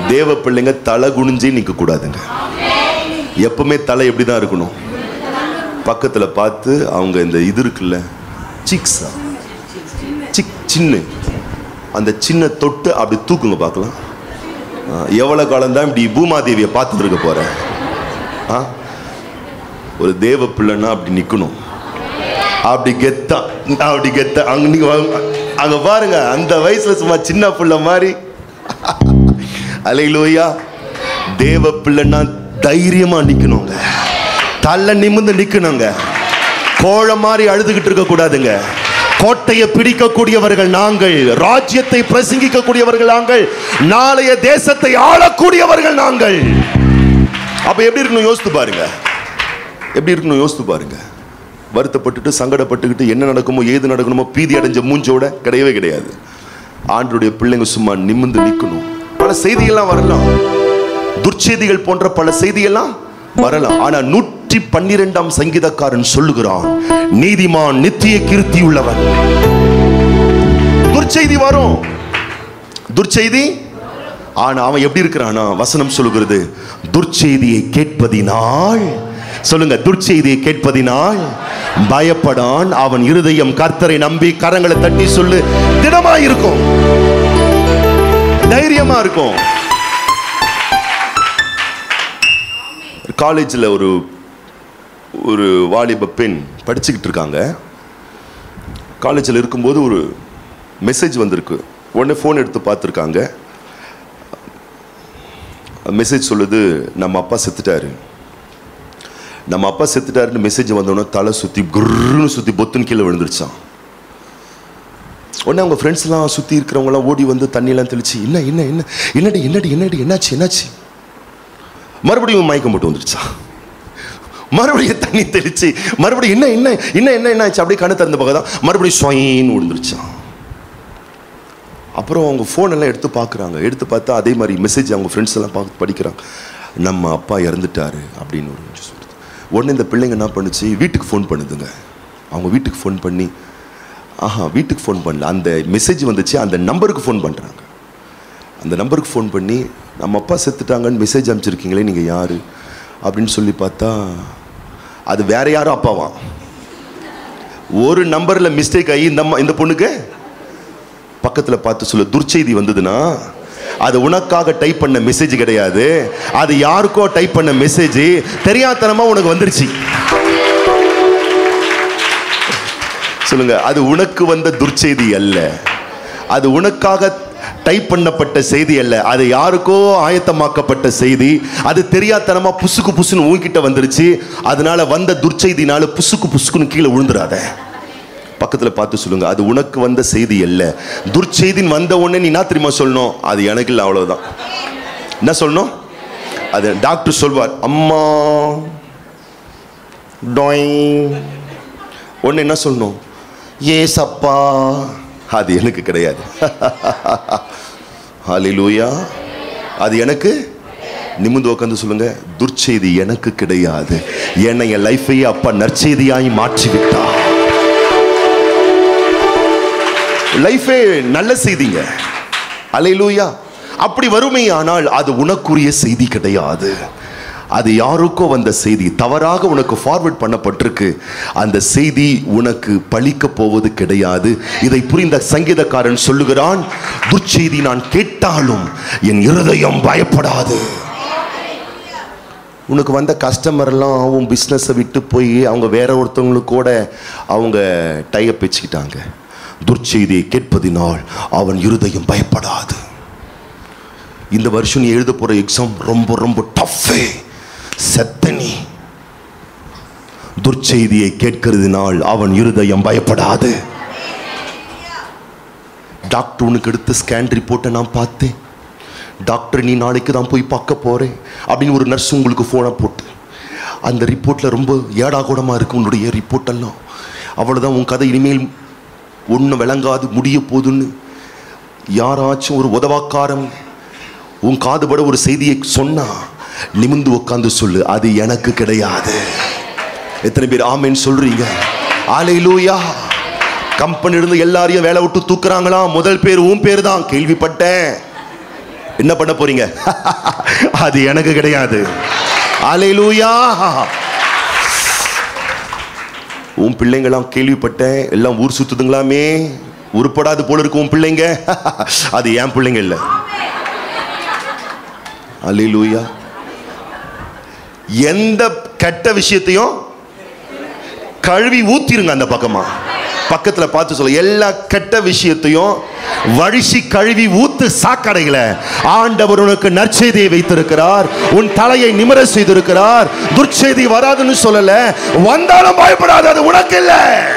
தேவ பிள்ளைங்க தலை குனிஞ்சே நிற்க கூடாதுங்க எப்பவுமே தலை எப்படி தான் இருக்கணும் பக்கத்தில் பார்த்து அவங்க இந்த இது இருக்குல்ல சிக்ஸா சிக் சின்ன அந்த சின்ன தொட்டு அப்படி தூக்குங்க பார்க்கலாம் ஆ, எவ்வளவு காலம் தான் இப்படி பூமாதேவியை பார்த்துட்டு இருக்க போறேன் ஆ ஒரு தேவ பிள்ளைன்னா அப்படி நிக்கணும் அப்படி கெத்தா அப்படி கெத்தா அங்க நீங்க வாங்க. அங்க பாருங்க அந்த வயசுல சும்மா சின்ன பிள்ளை மாதிரி அலையிலோயா தேவ பிள்ளைன்னா தைரியமா நிக்கணுங்க தள்ள நிமிர்ந்து நிக்கணுங்க கோழ மாதிரி அழுதுகிட்டு இருக்க கூடாதுங்க கோட்டையை பிடிக்கக்கூடியவர்கள் நாங்கள் ராஜ்யத்தை பிரசங்கிக்கக்கூடியவர்கள் நாங்கள் நாளைய தேசத்தை ஆளக்கூடியவர்கள் நாங்கள் அப்ப எப்படி இருக்கணும் யோசித்து பாருங்க எப்படி இருக்கணும் யோசித்து பாருங்க வருத்தப்பட்டுட்டு சங்கடப்பட்டுக்கிட்டு என்ன நடக்குமோ ஏது நடக்கணுமோ பீதி அடைஞ்ச மூஞ்சோட கிடையவே கிடையாது ஆண்டுடைய பிள்ளைங்க சும்மா நிமிர்ந்து நிற்கணும் பல செய்திகள்லாம் வரலாம் துர்ச்செய்திகள் போன்ற பல செய்தியெல்லாம் வரலாம் ஆனா நூற்றி பன்னிரெண்டாம் சங்கீதக்காரன் சொல்லுகிறான் நீதிமான் நித்திய கீர்த்தி உள்ளவன் துர்ச்செய்தி வரும் துர்ச்செய்தி ஆனா அவன் எப்படி இருக்கிறானா வசனம் சொல்லுகிறது துர்ச்செய்தியை கேட்பதினால் சொல்லுங்க துர்ச்செய்தியை கேட்பதினால் பயப்படான் அவன் இருதயம் கர்த்தரை நம்பி கரங்களை தட்டி சொல்லு திடமா இருக்கும் தைரியமா இருக்கும் காலேஜில் ஒரு ஒரு வாலிப பெண் படிச்சுக்கிட்டு இருக்காங்க காலேஜில் இருக்கும்போது ஒரு மெசேஜ் வந்திருக்கு உடனே ஃபோன் எடுத்து பார்த்துருக்காங்க மெசேஜ் சொல்லுது நம்ம அப்பா செத்துட்டாரு நம்ம அப்பா செத்துட்டாருன்னு மெசேஜ் வந்தோடனே தலை சுற்றி குர்னு சுற்றி பொத்துன்னு கீழே விழுந்துருச்சான் உடனே அவங்க ஃப்ரெண்ட்ஸ்லாம் சுற்றி இருக்கிறவங்களாம் ஓடி வந்து தண்ணியெல்லாம் தெளிச்சு என்ன என்ன என்ன என்னடி என்னடி என்னடி என்னாச்சு என்னாச்சு மறுபடியும் மயக்கம் போட்டு வந்துருச்சான் மறுபடியும் தண்ணி தெளிச்சு மறுபடியும் என்ன என்ன என்ன என்ன என்ன ஆச்சு அப்படியே கண்ணு திறந்த பக்கம் தான் மறுபடியும் ஸ்வைன்னு விழுந்துருச்சான் அப்புறம் அவங்க ஃபோன் எல்லாம் எடுத்து பார்க்குறாங்க எடுத்து பார்த்தா அதே மாதிரி மெசேஜ் அவங்க ஃப்ரெண்ட்ஸ் எல்லாம் பார்த்து படிக்கிறாங்க நம்ம அப்பா இறந்துட்டாரு அப்படின்னு ஒரு நிமிஷம் சொல்லுது உடனே இந்த பிள்ளைங்க என்ன பண்ணுச்சு வீட்டுக்கு ஃபோன் பண்ணுதுங்க அவங்க வீட்டுக்கு ஃபோன் பண்ணி ஆஹா வீட்டுக்கு ஃபோன் பண்ணல அந்த மெசேஜ் வந்துச்சு அந்த நம்பருக்கு ஃபோன் பண்ணுறாங்க அந்த நம்பருக்கு ஃபோன் பண்ணி நம்ம அப்பா செத்துட்டாங்கன்னு மெசேஜ் அனுப்பிச்சிருக்கீங்களே நீங்கள் யார் அப்படின்னு சொல்லி பார்த்தா அது வேற யாரும் அப்பாவா ஒரு நம்பரில் மிஸ்டேக் ஆகி இந்த அம்மா இந்த பொண்ணுக்கு பக்கத்தில் பார்த்து சொல்ல துர்ச்செய்தி வந்ததுன்னா அது உனக்காக டைப் பண்ண மெசேஜ் கிடையாது அது யாருக்கோ டைப் பண்ண மெசேஜ் தெரியாதனமா உனக்கு வந்துருச்சு சொல்லுங்க அது உனக்கு வந்த துர்ச்செய்தி அல்ல அது உனக்காக டைப் பண்ணப்பட்ட செய்தி அல்ல அது யாருக்கோ ஆயத்தமாக்கப்பட்ட செய்தி அது தெரியாதனமா புசுக்கு புசுன்னு உன்கிட்ட வந்துருச்சு அதனால வந்த துர்ச்செய்தினால புசுக்கு புசுக்குன்னு கீழே விழுந்துடாத பக்கத்துல பார்த்து சொல்லுங்க அது உனக்கு வந்த செய்தி அல்ல துர்ச்செய்தின்னு வந்த உடனே நீ என்ன தெரியுமா சொல்லணும் அது எனக்கு இல்லை அவ்வளவுதான் என்ன சொல்லணும் அது டாக்டர் சொல்வார் அம்மா டாயிங் ஒன்று என்ன சொல்லணும் ஏசப்பா அது எனக்கு கிடையாது ஹalleluya அது எனக்கு நிமிந்து உட்காந்து சொல்லுங்க துர்ச்செய்தி எனக்கு கிடையாது என்னை என் லைஃபையே அப்பா நற்செய்தியாய் மாற்றி விட்டார் லைஃபே நல்ல செய்திங்க அலையிலூயா அப்படி வருமே ஆனால் அது உனக்குரிய செய்தி கிடையாது அது யாருக்கோ வந்த செய்தி தவறாக உனக்கு ஃபார்வர்ட் பண்ணப்பட்டிருக்கு அந்த செய்தி உனக்கு பழிக்க போவது கிடையாது இதை புரிந்த சங்கீதக்காரன் சொல்லுகிறான் துர்ச்செய்தி நான் கேட்டாலும் என் இருதயம் பயப்படாது உனக்கு வந்த கஸ்டமர்லாம் உன் பிஸ்னஸை விட்டு போய் அவங்க வேற ஒருத்தவங்களுக்கு கூட அவங்க டைப் வச்சுக்கிட்டாங்க துர்ச்செய்தியை கேட்பதினால் அவன் இருதயம் பயப்படாது இந்த வருஷம் நீ எழுத போற எக்ஸாம் ரொம்ப ரொம்ப டஃப்பே செத்தனி துர்ச்செய்தியை கேட்கிறதுனால் அவன் இருதயம் பயப்படாது டாக்டர் உனக்கு எடுத்த ஸ்கேன் ரிப்போர்ட்டை நான் பார்த்தேன் டாக்டர் நீ நாளைக்கு தான் போய் பார்க்க போறேன் அப்படின்னு ஒரு நர்ஸ் உங்களுக்கு ஃபோனை போட்டு அந்த ரிப்போர்ட்டில் ரொம்ப ஏடாகூடமாக இருக்கு உன்னுடைய ரிப்போர்ட் எல்லாம் அவ்வளோதான் உன் கதை இனிமேல் ஒன்றும் விளங்காது முடிய போதுன்னு யாராச்சும் ஒரு உதவாக்காரம் உன் காதுபட ஒரு செய்தியை சொன்னா நிமிந்து உட்காந்து சொல்லு அது எனக்கு கிடையாது எத்தனை பேர் ஆமேன்னு சொல்றீங்க ஆலையிலூயா கம்பெனி இருந்து எல்லாரையும் வேலை விட்டு தூக்குறாங்களா முதல் பேர் உன் பேர் தான் கேள்விப்பட்டேன் என்ன பண்ண போறீங்க அது எனக்கு கிடையாது அலையிலூயா உன் பிள்ளைங்களாம் கேள்விப்பட்டேன் எல்லாம் ஊர் சுத்துதுங்களாமே உருப்படாது போல இருக்கு உன் பிள்ளைங்க அது என் பிள்ளைங்க இல்ல அலையிலூயா எந்த கெட்ட விஷயத்தையும் கழுவி ஊத்திருங்க அந்த பக்கமா பக்கத்துல பார்த்து சொல்ல எல்லா கெட்ட விஷயத்தையும் வழிசி கழுவி ஊத்து சாக்கடைகளை ஆண்டவர் உனக்கு நற்செய்தியை வைத்திருக்கிறார் உன் தலையை நிமிர செய்திருக்கிறார் துர்ச்செய்தி வராதுன்னு சொல்லல வந்தாலும் பயப்படாது அது உனக்கு இல்லை